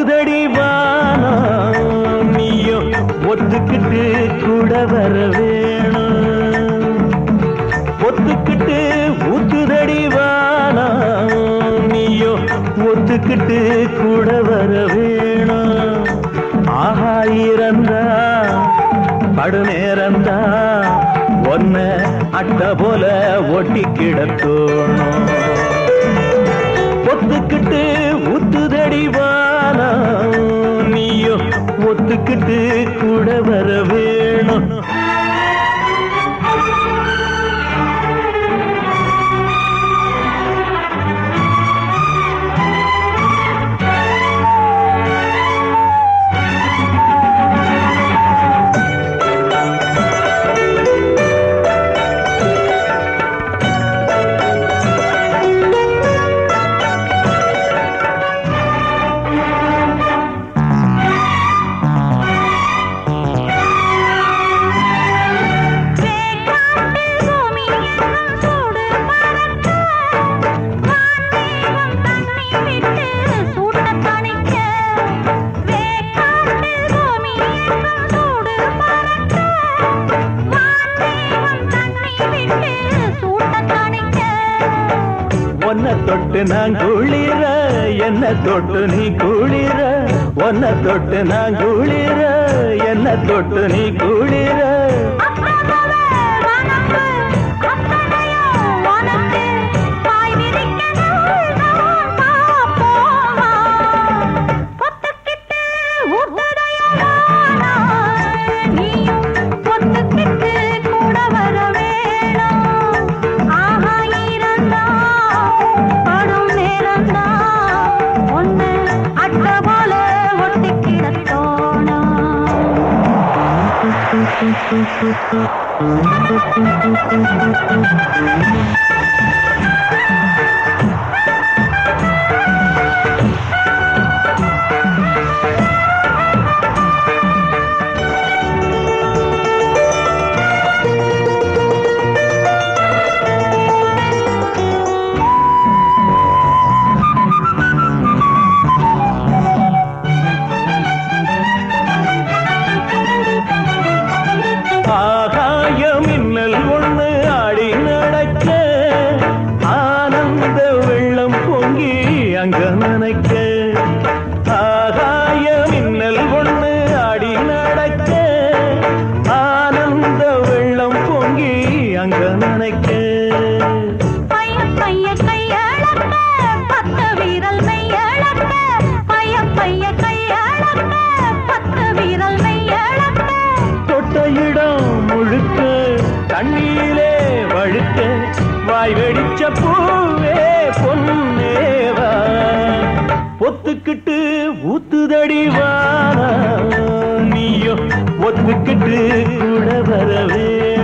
ஊத்துதடி வானம் நீயோ ஒத்துக்கிட்டு கூட வர வேணும் ஒத்துக்கிட்டு ஊத்துதடி வானம் நீயோ ஒத்துக்கிட்டு கூட வர வேணும் ஆஹா இறந்தா படு நேரந்தா ஒன்ன அட்ட போல ஒட்டி கிடத்தோணும் ஒத்துக்கிட்டு ஊத்துதடி வானம் நீயோ ஒத்துக்கிட்டு கூட வர வேணும் வேக்காட்டு பூமி எங்கும் சூடு பறக்க, வான்மேகம் தண்ணி விட்டு சூட்டத் தணிக்க. வேக்காட்டு பூமி எங்கும் சூடு பறக்க, வான்மேகம் தண்ணி விட்டு சூட்டத் தணிக்க. ஒன்ன தொட்டு நான் குளிர என்ன தொட்டு நீ குளிர ஒன்ன தொட்டு நான் குளிர என்ன தொட்டு நீ குளிர அப்புறமவே வனப்பு அத்தனையும் உனக்கு பாய் விரிக்கணும் நான் பார்ப்போமா பொத்துக்கிட்டு ஊத்துதையடானா நீயும் பொத்துக்கிட்டு கூட வர வேணும் ஆஹா இருந்தா படும் நேரந்தா ஒன்று அட்ட போல ஒட்டி கிடத்தோணும் ஆகாய மின்னல் ஒண்ணு ஆடி நடக்க ஆனந்த வெள்ளம் பொங்கி அங்க நனைக்க ஆகாய மின்னல் ஒண்ணு ஆடி நடக்க ஆனந்த வெள்ளம் பொங்கி அங்க நனைக்க பைய பைய கையளக்க பத்து வீரல் மெய்யளக்க பைய பைய கையளக்க பத்து வீரல் மெய்யளக்க தொட்ட இடம் முழுக்க தண்ணீரிலே வழுக்க வாய் வெடிச்ச பூவே பொன்னேவா ஒத்துக்கிட்டு ஊத்துதடி வானா நீயோ ஒத்துக்கிட்டு கூட வர வேணும்